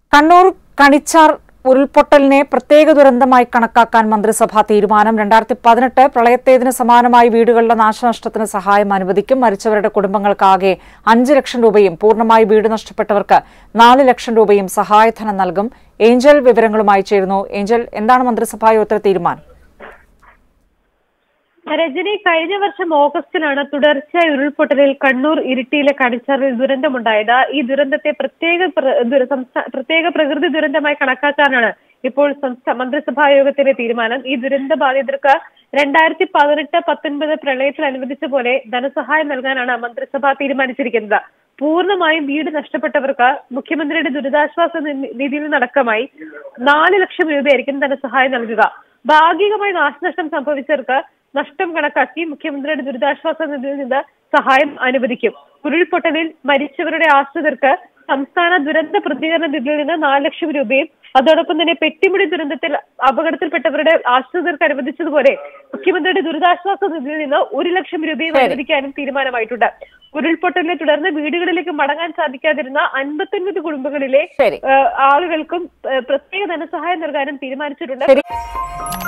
കണ്ണൂർ കണിച്ചാർ ഉരുൾപൊട്ടലിനെ പ്രത്യേക ദുരന്തമായി കണക്കാക്കാൻ മന്ത്രിസഭാ തീരുമാനം രണ്ടായിരത്തി പതിനെട്ട് പ്രളയത്തേതിന് സമാനമായി വീടുകളുടെ നാശനഷ്ടത്തിന് സഹായം അനുവദിക്കും മരിച്ചവരുടെ കുടുംബങ്ങൾക്കാകെ അഞ്ച് ലക്ഷം രൂപയും പൂർണ്ണമായി വീട് നഷ്ടപ്പെട്ടവർക്ക് നാല് ലക്ഷം രൂപയും സഹായധനം നൽകും ഏഞ്ചൽ വിവരങ്ങളുമായി ചേരുന്നു ഏഞ്ചൽ എന്താണ് മന്ത്രിസഭാ യോഗത്തിലെ തീരുമാനം രജനി കഴിഞ്ഞ വർഷം ഓഗസ്റ്റിലാണ് തുടർച്ചയായ ഉരുൾപൊട്ടലിൽ കണ്ണൂർ ഇരിട്ടിയിലെ കണിച്ചാറിൽ ദുരന്തമുണ്ടായത് ഈ ദുരന്തത്തെ പ്രത്യേക പ്ര- ദുര- സംസ്ഥാ- പ്രത്യേക പ്രകൃതി ദുരന്തമായി കണക്കാക്കാനാണ് ഇപ്പോൾ സംസ്ഥാന മന്ത്രിസഭാ യോഗത്തിലെ തീരുമാനം ഈ ദുരന്ത ബാധിതർക്ക് രണ്ടായിരത്തി പതിനെട്ട് പത്തൊൻപത് പ്രളയത്തിൽ അനുവദിച്ച പോലെ ധനസഹായം നൽകാനാണ് മന്ത്രിസഭ തീരുമാനിച്ചിരിക്കുന്നത് പൂർണ്ണമായും വീട് നഷ്ടപ്പെട്ടവർക്ക് മുഖ്യമന്ത്രിയുടെ ദുരിതാശ്വാസ നി- നിധിയിൽ നിന്നടക്കമായി നാല് ലക്ഷം രൂപയായിരിക്കും ധനസഹായം നൽകുക ഭാഗികമായി നാശനഷ്ടം സംഭവിച്ചവർക്ക് നഷ്ടം കണക്കാക്കി മുഖ്യമന്ത്രിയുടെ ദുരിതാശ്വാസ നിധിയിൽ നിന്ന് സഹായം അനുവദിക്കും ഉരുൾപൊട്ടലിൽ മരിച്ചവരുടെ ആശ്രിതർക്ക് സംസ്ഥാന ദുരന്ത പ്രതികരണ നിധിയിൽ നിന്ന് നാല് ലക്ഷം രൂപയും അതോടൊപ്പം തന്നെ പെട്ടിമുടി ദുരന്തത്തിൽ അപകടത്തിൽപ്പെട്ടവരുടെ ആശ്രിതർക്ക് അനുവദിച്ചതുപോലെ മുഖ്യമന്ത്രിയുടെ ദുരിതാശ്വാസ നിധിയിൽ നിന്ന് ഒരു ലക്ഷം രൂപയും ശരി. അനുവദിക്കാനും തീരുമാനമായിട്ടുണ്ട് ഉരുൾപൊട്ടലിനെ തുടർന്ന് വീടുകളിലേക്ക് മടങ്ങാൻ സാധിക്കാതിരുന്ന അൻപത്തൊൻപത് കുടുംബങ്ങളിലെ ശരി ഏഹ്, ആളുകൾക്കും ഏഹ്, പ്രത്യേക ധനസഹായം നൽകാനും തീരുമാനിച്ചിട്ടുണ്ട് ശരി